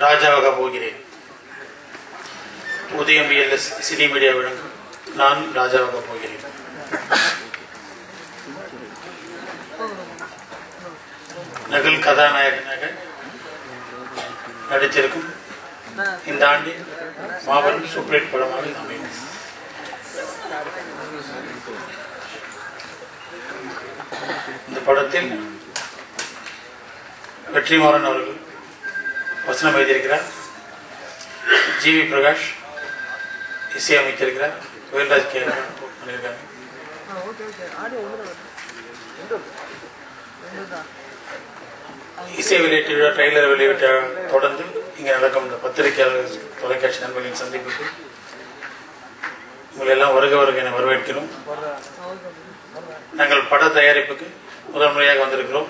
ராஜாவாக போகிறேன் உதயம் பிஎல்எஸ் சினி மீடியா வழங்கும் நான் ராஜாவாக போகிறேன் நகல் கதாநாயகனாக நடித்திருக்கும் இந்த ஆண்டின் மாபெரும் சூப்பர் ஹிட் படமாக இது அமையும் இந்த படத்தில் வெற்றிமாறன் அவர்கள் வசனம் எழுதியிருக்கிறார் ஜி வி பிரகாஷ் இசையமைத்திருக்கிறார் வேல்ராஜ் கே பண்ணியிருக்காங்க இசை வெளியீட்டு விழா ட்ரெய்லர் வெளியிட்ட தொடர்ந்து இங்கே நடக்கும் இந்த பத்திரிகையாளர் தொலைக்காட்சி நண்பர்களின் சந்திப்புக்கு உங்களை எல்லாம் வருக வருக என வரவேற்கிறோம் நாங்கள் பட தயாரிப்புக்கு முதல் முறையாக வந்திருக்கிறோம்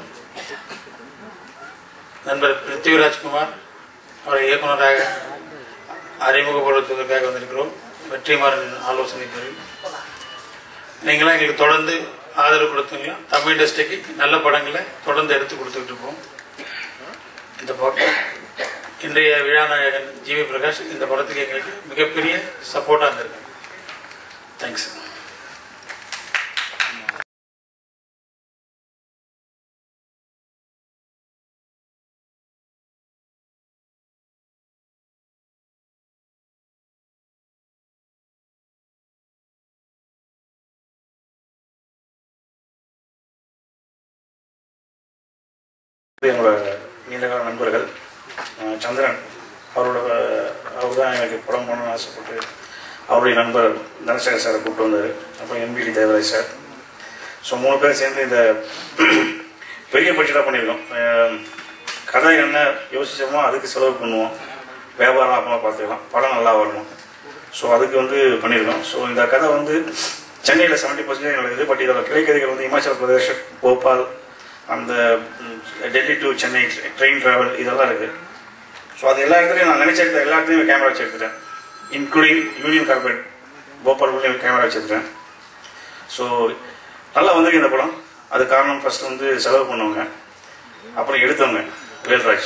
நண்பர் பிருத்திவிராஜ்குமார் அவரை இயக்குநராக அறிமுகப்படுத்துவதற்காக வந்திருக்கிறோம் வெற்றிமாறன் ஆலோசனை பேரில் நீங்களாம் எங்களுக்கு தொடர்ந்து ஆதரவு கொடுத்தீங்களா தமிழ் இண்டஸ்ட்ரிக்கு நல்ல படங்களை தொடர்ந்து எடுத்து கொடுத்துக்கிட்டு இருப்போம் இந்த படம் இன்றைய விழா நாயகன் ஜிவி பிரகாஷ் இந்த படத்துக்கு எங்களுக்கு மிகப்பெரிய சப்போர்ட்டாக இருந்திருக்கு தேங்க்ஸ் என்னோட நீண்டகால நண்பர்கள் அஹ் சந்திரன் அவரோட அவர் தான் எனக்கு படம் பண்ணணும்னு ஆசைப்பட்டு அவருடைய நண்பர் தனசேகர் சாரை கூப்பிட்டு வந்தார் அப்புறம் எம்பிடி தேவராஜ் சார் ஸோ மூணு பேர் சேர்ந்து இந்த பெரிய பட்ஜெட்டாக பண்ணியிருக்கோம் அஹ் கதை என்ன யோசிச்சோமோ அதுக்கு செலவு பண்ணுவோம் வியாபாரம் அப்புறமா பார்த்துக்கலாம் படம் நல்லா வரணும் ஸோ அதுக்கு வந்து பண்ணியிருக்கோம் ஸோ இந்த கதை வந்து சென்னையில் செவன்ட்டி பர்சன்டேஜ் என்னோட இது பட் இதோட கிளைக்கதைகள் வந்து இமாச்சல பிரதேஷ் போபால் அந்த ம், Delhi to Chennai train travel இதெல்லாம் இருக்குது ஸோ அது எல்லா இடத்துலையும் நான் நினைச்ச இடத்துல எல்லா இடத்துலையும் கேமரா வச்சு எடுத்துட்டேன் including Union Carbide Bhopal camera வச்சு எடுத்துட்டேன் ஸோ நல்லா வந்திருக்கு இந்த படம் அது காரணம் ஃபர்ஸ்ட் வந்து செலவு பண்ணவங்க அப்புறம் எடுத்தவங்க வேல்ராஜ்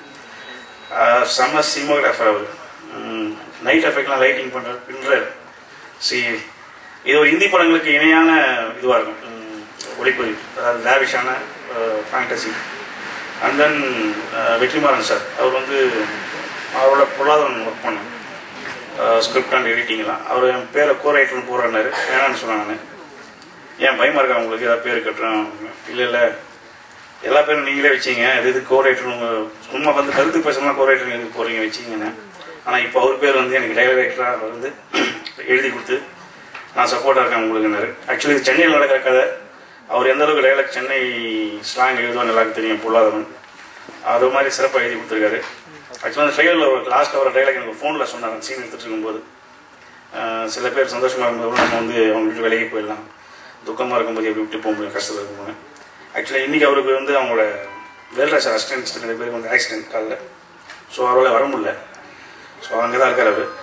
ஆஹ் செம்ம சினிமோகிராஃபர் அவர் நைட் எஃபெக்ட்லாம் லைட்டிங் பண்ணுற பின்னர் சி இது ஒரு இந்தி படங்களுக்கு இணையான இதுவாக இருக்கும் உம், ஒளிப்பதிவு அதாவது லேவிஷான fantasy and then Vetrimaaran sir அவர் வந்து அவரோட பொருளாதாரம் ஒர்க் பண்ணேன் ஸ்கிரிப்ட் அண்ட் எடிட்டிங்லாம் அவர் என் பேரை கோ ரைட்டர்னு போகிறாரு வேணான்னு சொன்னாங்க ஏன் பயமா இருக்கா உங்களுக்கு ஏதாவது பேர் கட்டுறோம் இல்லை இல்லை எல்லா பேரும் நீங்களே வச்சீங்க இது இது கோ ரைட்டர் உங்கள் சும்மா வந்து கருத்து பேசலாம் கோ ரைட்டர் எதுக்கு போகிறீங்க வச்சீங்கன்னு ஆனால் இப்போ அவர் பேர் வந்து எனக்கு டைலாக் ரைட்டராக வந்து எழுதி கொடுத்து நான் சப்போர்ட்டாக இருக்கேன் உங்களுக்குன்னாரு ஆக்சுவலி இது சென்னையில் நடக்கிற கதை அவர் எந்த அளவுக்கு டைலாக் சென்னை ஸ்லாங் எழுதுவான்னு எல்லாருக்கும் தெரியும் பொருளாதாரம் அது மாதிரி சிறப்பாக எழுதி கொடுத்துருக்காரு ஆக்சுவலாக அந்த ட்ரையலில் ஒரு லாஸ்ட் அவர் டைலாக் எனக்கு ஃபோனில் சொன்னார் சீன் எடுத்துட்டு இருக்கும்போது ஆஹ் சில பேர் சந்தோஷமாக இருக்கும்போது நம்ம வந்து அவங்க விட்டு விலகி போயிடலாம் துக்கமாக இருக்கும்போது எப்படி விட்டு போக முடியும் கஷ்டத்தில் இருக்கும்போது ஆக்சுவலாக இன்றைக்கி அவருக்கு வந்து அவங்களோட வேல்ராஜ் அசிஸ்டன்ட் ரெண்டு பேருக்கு வந்து ஆக்சிடென்ட் காலில் ஸோ அவரால் வர முடியல ஸோ அங்கே தான் இருக்கார் அவர்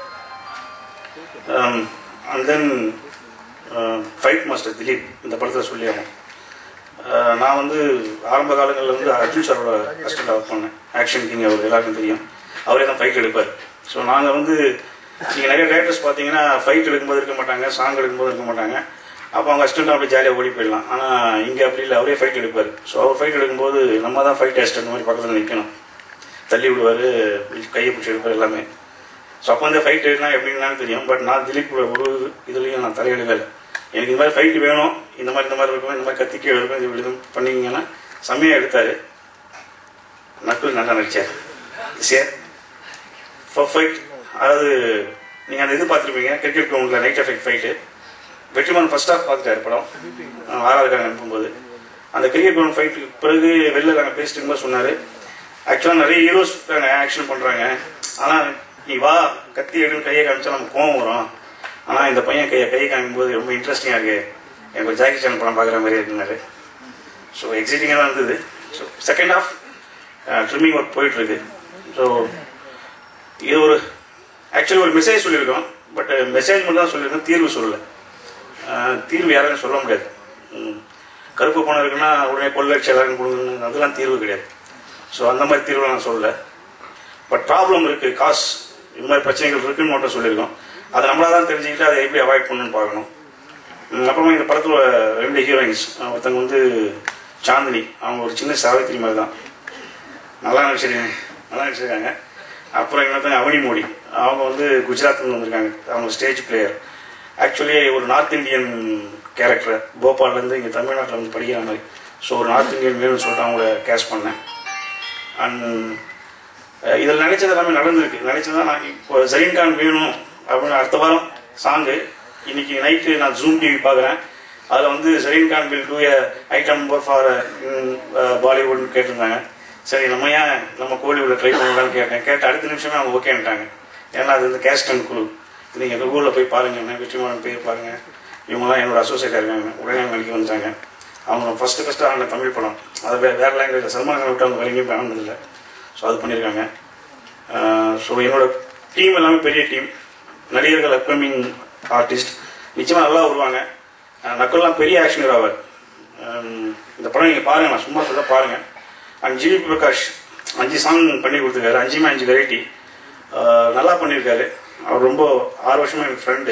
and then fight master Dileep இந்த படத்தில் சொல்லி ஆகும் அஹ் நான் வந்து ஆரம்ப காலங்களில் வந்து அர்ஜுன் சாரோட அசிஸ்டண்டாக ஒர்க் பண்ணேன் ஆக்ஷன் கிங் அவர் எல்லாருக்கும் தெரியும் அவரே தான் ஃபைட் எடுப்பார் ஸோ நாங்கள் வந்து நீங்கள் நிறைய டேரக்டர்ஸ் பார்த்தீங்கன்னா ஃபைட் எடுக்கும்போது இருக்க மாட்டாங்க சாங் எடுக்கும்போது இருக்க மாட்டாங்க அப்போ அவங்க அசிஸ்டண்ட் அப்படியே ஜாலியாக ஓடி போயிடலாம் ஆனால் இங்கே அப்படி இல்லை அவரே ஃபைட் எடுப்பார் ஸோ அவர் ஃபைட் எடுக்கும்போது நம்ம தான் ஃபைட் அசிஸ்டன்ட் மாதிரி பக்கத்தில் நிற்கணும் தள்ளி விடுவார் கையை பிடிச்சி எடுப்பார் எல்லாமே ஸோ அப்போ வந்து ஃபைட் எடுனா எப்படின்னு தெரியும் பட் நான் திலீப் கூட ஒரு இதுலேயும் நான் தலையிடவே இல்லை எனக்கு இந்த மாதிரி ஃபைட் வேணும் இந்த மாதிரி இந்த மாதிரி இருக்கும் இந்த மாதிரி கத்திக்க இருக்கும் இது இப்படி பண்ணீங்கன்னா செம்மையாக எடுத்தார் நக்குள் நல்லா நடிச்சார் சார் பர்ஃபெக்ட் அதாவது நீங்கள் அந்த இது பார்த்துருப்பீங்க கிரிக்கெட் கிரவுண்டில் நைட் எஃபெக்ட் ஃபைட்டு வெற்றிமான் ஃபர்ஸ்ட் ஆஃப் பார்த்துட்டாரு படம் அஹ் ஆறாவது காங்க அனுப்பும்போது அந்த கிரிக்கெட் கிரவுண்ட் ஃபைட்டுக்கு பிறகு வெளில நாங்கள் பேசிட்டு இருக்கும்போது சொன்னார் ஆக்சுவலாக நிறைய ஹீரோஸ் இருக்காங்க ஆக்ஷன் பண்ணுறாங்க ஆனால் நீ வா கத்தி எடுன்னு கையை காமிச்சா நமக்கு கோவம் வரும் ஆனால் இந்த பையன் கையை கையை காமிக்கும்போது ரொம்ப இன்ட்ரெஸ்டிங்காக இருக்கு எனக்கு ஒரு ஜாக்கி சான் படம் பார்க்குற மாதிரி இருக்குனாரு ஸோ எக்ஸைட்டிங்காக தான் இருந்தது so second half trimming work போயிட்டுருக்கு ஸோ இது ஒரு ஆக்சுவலி ஒரு மெசேஜ் சொல்லியிருக்கோம் பட் மெசேஜ் மட்டும் தான் சொல்லியிருக்கோம் தீர்வு சொல்லலை அஹ், தீர்வு யாராலும் சொல்ல முடியாது ம். கருப்பு பணம் இருக்குன்னா உடனே கொள்ளடிச்சு எல்லாரும் கொடுங்க அதெல்லாம் தீர்வு கிடையாது ஸோ அந்த மாதிரி தீர்வு நான் சொல்லலை பட் ப்ராப்ளம் இருக்குது காசு இது மாதிரி பிரச்சனைகள் இருக்குன்னு மட்டும் சொல்லியிருக்கோம் அதை நம்மளா தான் தெரிஞ்சுக்கிட்டு அதை எப்படி அவாய்ட் பண்ணணும்னு பார்க்கணும் ம், அப்புறமா இந்த படத்தில் ரெண்டு ஹீரோயின்ஸ் ஒருத்தவங்க வந்து சாந்தினி அவங்க ஒரு சின்ன சாவித்திரி மாதிரி தான் நல்லா நடிச்சிருக்காங்க நல்லா நடிச்சிருக்காங்க அப்புறம் இன்னொருத்தவங்க அவனி மோடி அவங்க வந்து குஜராத்ல வந்திருக்காங்க அவங்க ஸ்டேஜ் பிளேயர் ஆக்சுவலி ஒரு நார்த் இந்தியன் கேரக்டர் போபால்லேருந்து இங்கே தமிழ்நாட்டில் வந்து படிக்கிற மாதிரி ஸோ ஒரு நார்த் இந்தியன் வேணும்னு சொல்லிட்டு அவங்கள கேஷ் பண்ணேன் அண்ட் இதில் நினைச்சது எல்லாமே நடந்திருக்கு நினைச்சதா நான் இப்போ ஜரீன் கான் வேணும் அப்படின்னு அடுத்த வாரம் சாங்கு இன்னைக்கு நைட்டு நான் ஜூம் டிவி பார்க்குறேன் அதில் வந்து Zareen Khan will do item for பாலிவுட்னு கேட்டிருந்தாங்க சரி நம்ம ஏன் நம்ம கோலிவுட்டில் ட்ரை பண்ணலாம்னு கேட்டேன் கேட்ட அடுத்த நிமிஷமே அவங்க ஓகேன்ட்டாங்க ஏன்னா அது வந்து கேஸ்ட் அண்ட் குழு நீங்கள் கூகுளில் போய் பாருங்க வெற்றிமாறன் பேர் பாருங்க இவங்கெல்லாம் என்னோட அசோசியேட்டாக இருக்காங்க உடனே நடிக்க வந்துட்டாங்க அவங்க ஃபஸ்ட்டு ஃபஸ்ட்டு ஆன தமிழ் படம் அதை வே வேறு லாங்குவேஜ் சல்மான் கான் விட்டு அவங்க வேற எங்கேயும் ஆனதில்லை ஸோ அது பண்ணியிருக்காங்க ஸோ என்னோட டீம் எல்லாமே பெரிய டீம் நடிகர்கள் அப்கமிங் ஆர்டிஸ்ட் நிச்சயமாக நல்லா வருவாங்க அஹ் நக்கல்லாம் பெரிய ஆக்ஷன் ஹீரோவர் இந்த படம் நீங்கள் பாருங்க நான் சும்மா சொல்ல பாருங்க அண்ட் ஜிவி பிரகாஷ் அஞ்சு சாங் பண்ணி கொடுத்துருக்காரு அஞ்சுமே அஞ்சு வெரைட்டி நல்லா பண்ணியிருக்காரு அவர் ரொம்ப ஆறு வருஷமா எனக்கு ஃப்ரெண்டு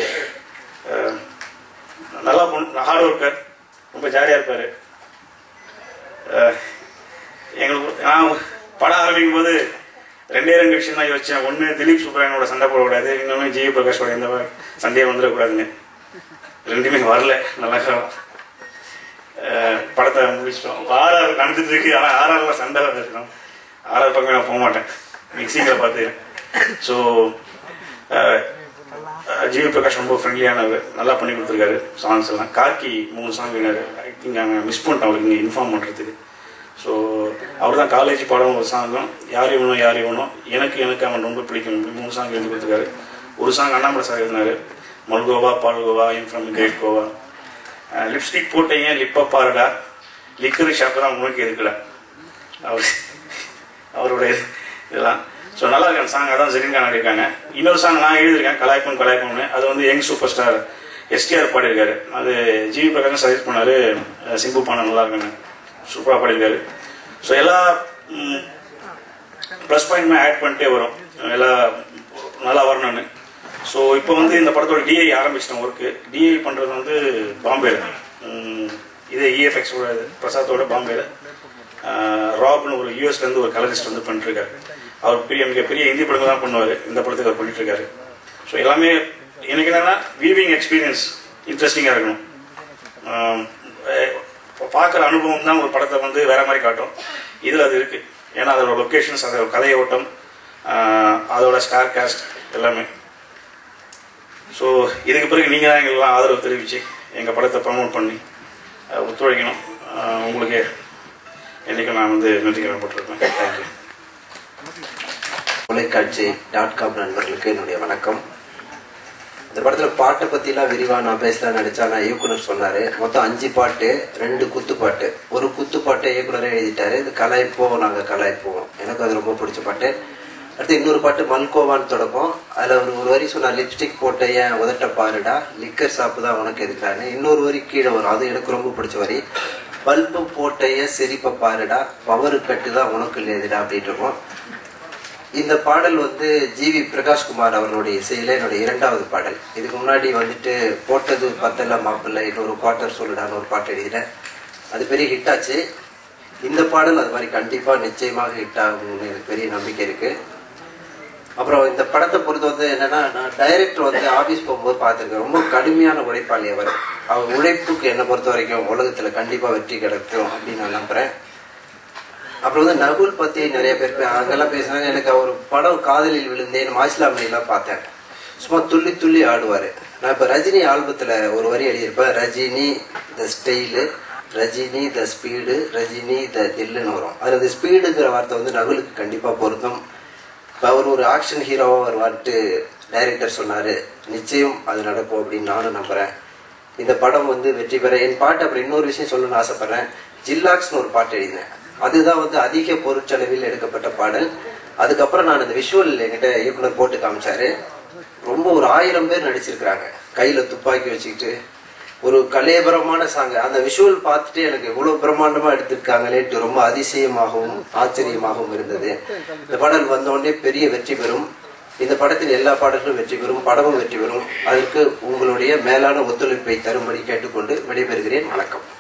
நல்லா பண்ண ஹார்ட் ஒர்க்கர் ரொம்ப ஜாலியாக இருப்பார் எங்களுக்கு நான் படம் ஆரம்பிக்கும் போது ரெண்டே ரெண்டு விஷயம் தான் யோசிச்சேன் ஒன்று திலீப் சுப்ராயனோட சண்டை போடக்கூடாது இன்னொன்று ஜிவி பிரகாஷோட எந்த மாதிரி சண்டையே வந்துடக்கூடாதுன்னு ரெண்டுமே வரல நல்லா அஹ் படத்தை முடிச்சிட்டோம் ஆர்ஆர் நடந்துட்டு இருக்கு ஆனால் ஆர்ஆர்ல சண்டை இருக்கணும் ஆர்ஆர் பக்கம் நான் போக மாட்டேன் மிக்சிங்கில் பார்த்து ஸோ ஜிவி பிரகாஷ் ரொம்ப ஃப்ரெண்ட்லியானவர் நல்லா பண்ணி கொடுத்துருக்காரு சாங்ஸ் எல்லாம் கார்கி மூணு சாங் வினாரு ஐ திங்க் நாங்கள் மிஸ் பண்ணிட்டோம் அவருக்கு இங்கே இன்ஃபார்ம் பண்ணுறதுக்கு ஸோ அவர் தான் காலேஜ் பாடம் ஒரு சாங்கும் யார் இவனும் யார் இவனும் எனக்கு எனக்கு அவன் ரொம்ப பிடிக்கும் மூணு சாங் எழுதி கொடுத்துருக்காரு ஒரு சாங் அண்ணாமலை சார் எழுதினாரு மல்கோவா பால்கோவா என் ஃப்ரம் கிரேட் கோவா லிப்ஸ்டிக் போட்டீங்க லிப்பா பாருடா லிக்கர் ஷாப் தான் உங்களுக்கு எதுக்கல அவர் அவருடைய இதெல்லாம் ஸோ நல்லா இருக்க சாங் அதான் ஜெரின்கா இருக்காங்க இன்னொரு சாங் நான் எழுதியிருக்கேன் கலாய்ப்பம் கலாய்ப்பம்னு அது வந்து யங் சூப்பர் ஸ்டார் எஸ்டிஆர் பாடியிருக்காரு அது ஜிவி பிரகாஷ் சஜெஸ்ட் பண்ணாரு அஹ் சிம்பு பானா நல்லா இருக்குன்னு சூப்பராக பாடியிருக்காரு ஸோ எல்லா ப்ளஸ் பாயிண்ட்மே ஆட் பண்ணிட்டே வரும் எல்லா நல்லா வரணும்னு ஸோ இப்போ வந்து இந்த படத்தோட டிஐ ஆரம்பிச்சிட்டோம் ஒர்க்கு டிஐ பண்ணுறது வந்து பாம்பேல உம், இது இஎஃப்எக்ஸோட பிரசாத்தோட பாம்பேல ஆஹ், ராப்னு ஒரு யூஎஸ்லேருந்து ஒரு கலரிஸ்ட் வந்து பண்ணிட்டுருக்காரு அவர் பெரிய மிகப்பெரிய இந்தி படங்கள் தான் பண்ணுவார் இந்த படத்துக்கு அவர் பண்ணிட்டு இருக்காரு ஸோ எல்லாமே எனக்கு என்னன்னா வீவிங் எக்ஸ்பீரியன்ஸ் இன்ட்ரெஸ்டிங்காக இருக்கணும் ஆஹ், அஹ், இப்போ பார்க்குற அனுபவம் தான் ஒரு படத்தை வந்து வேற மாதிரி காட்டும் இதில் அது இருக்கு ஏன்னா அதோட லொக்கேஷன்ஸ் அதோட கதை ஓட்டம் ஆஹ், அதோட ஸ்டார் காஸ்ட் எல்லாமே ஸோ இதுக்கு பிறகு நீங்கள் தான் எங்களுக்கெல்லாம் ஆதரவு தெரிவித்து எங்கள் படத்தை ப்ரமோட் பண்ணி அஹ், ஒத்துழைக்கணும் அஹ், உங்களுக்கு என்றைக்கும் நான் வந்து நன்றி கடன்பட்டிருப்பேன் தேங்க்யூ தொலைக்காட்சி டாட் காம் நண்பர்களுக்கு என்னுடைய வணக்கம் இந்த படத்துல பாட்டை பத்திலாம் விரிவா நான் பேசலாம் நினைச்சா நான் இயக்குனர் சொன்னாரு மொத்தம் அஞ்சு பாட்டு ரெண்டு குத்து பாட்டு ஒரு குத்து பாட்டை இயக்குனரே எழுதிட்டாரு இது கலாய்ப்போம் நாங்க கலாய்ப்போம் எனக்கு அது ரொம்ப பிடிச்ச பாட்டு அடுத்து இன்னொரு பாட்டு மல்கோவான்னு தொடக்கம் அதுல ஒரு ஒரு வரி சொன்னார் லிப்ஸ்டிக் போட்ட ஏன் உதட்ட பாருடா லிக்கர் சாப்பு தான் உனக்கு எதுக்கான்னு இன்னொரு வரி கீழே வரும் அது எனக்கு ரொம்ப பிடிச்ச வரி பல்பு போட்டைய சிரிப்பை பாருடா பவரு கட்டு தான் உனக்கு இல்லையதுடா அப்படின்ட்டு இருக்கும் இந்த பாடல் வந்து ஜிவி பிரகாஷ்குமார் அவர்களுடைய இசையில என்னுடைய இரண்டாவது பாடல் இதுக்கு முன்னாடி வந்துட்டு போட்டது பத்தல மாப்பிள்ளை இன்னொரு குவார்டர் சொல்லுடான்னு ஒரு பாட்டு எழுதினேன் அது பெரிய ஹிட் ஆச்சு இந்த பாடல் அது மாதிரி கண்டிப்பா நிச்சயமாக ஹிட் ஆகும்னு எனக்கு பெரிய நம்பிக்கை இருக்கு அப்புறம் இந்த படத்தை பொறுத்து வந்து என்னன்னா நான் டைரக்டர் வந்து ஆபீஸ் போகும்போது பார்த்துருக்கேன் ரொம்ப கடுமையான உழைப்பாளி அவர் அவர் உழைப்புக்கு என்னை பொறுத்த வரைக்கும் உலகத்துல கண்டிப்பா வெற்றி கிடைக்கும் அப்படின்னு நான் நம்புறேன் அப்புறம் வந்து நகுல் பத்தி நிறைய பேர் பே- அங்கெல்லாம் பேசுனாங்க எனக்கு அவர் படம் காதலில் விழுந்தேன் மாசிலாமணிலாம் பார்த்தேன் சும்மா துள்ளி துள்ளி ஆடுவாரு நான் இப்ப ரஜினி ஆல்பத்துல ஒரு வரி எழுதியிருப்பேன் Rajini the style Rajini the speed Rajini the தில்லுன்னு வரும் அதுல இந்த ஸ்பீடுங்கிற வார்த்தை வந்து நகுலுக்கு கண்டிப்பா பொருந்தும் இப்ப அவர் ஒரு ஆக்ஷன் ஹீரோவா வருவான்ட்டு டைரக்டர் சொன்னாரு நிச்சயம் அது நடக்கும் அப்படின்னு நானும் நம்புறேன் இந்த படம் வந்து வெற்றி பெற என் பாட்டு அப்புறம் இன்னொரு விஷயம் சொல்லணும்னு ஆசைப்படுறேன் ஜில்லாக்ஸ்னு ஒரு பாட்டு எழுதினேன் அதுதான் வந்து அதிக பொருட்செலவில் எடுக்கப்பட்ட பாடல் அதுக்கப்புறம் நான் இந்த விஷுவல் என்கிட்ட இயக்குனர் போட்டு காமிச்சாரு ரொம்ப ஒரு ஆயிரம் பேர் நடிச்சிருக்கிறாங்க கையில துப்பாக்கி வச்சுக்கிட்டு ஒரு கலேபரமான சாங் அந்த விஷுவல் பார்த்துட்டு எனக்கு இவ்வளவு பிரம்மாண்டமா எடுத்திருக்காங்களேட்டு ரொம்ப அதிசயமாகவும் ஆச்சரியமாகவும் இருந்தது இந்த பாடல் வந்த உடனே பெரிய வெற்றி பெறும் இந்த படத்தின் எல்லா பாடல்களும் வெற்றி பெறும் படமும் வெற்றி பெறும் அதற்கு உங்களுடைய மேலான ஒத்துழைப்பை தரும்படி கேட்டுக்கொண்டு விடைபெறுகிறேன் வணக்கம்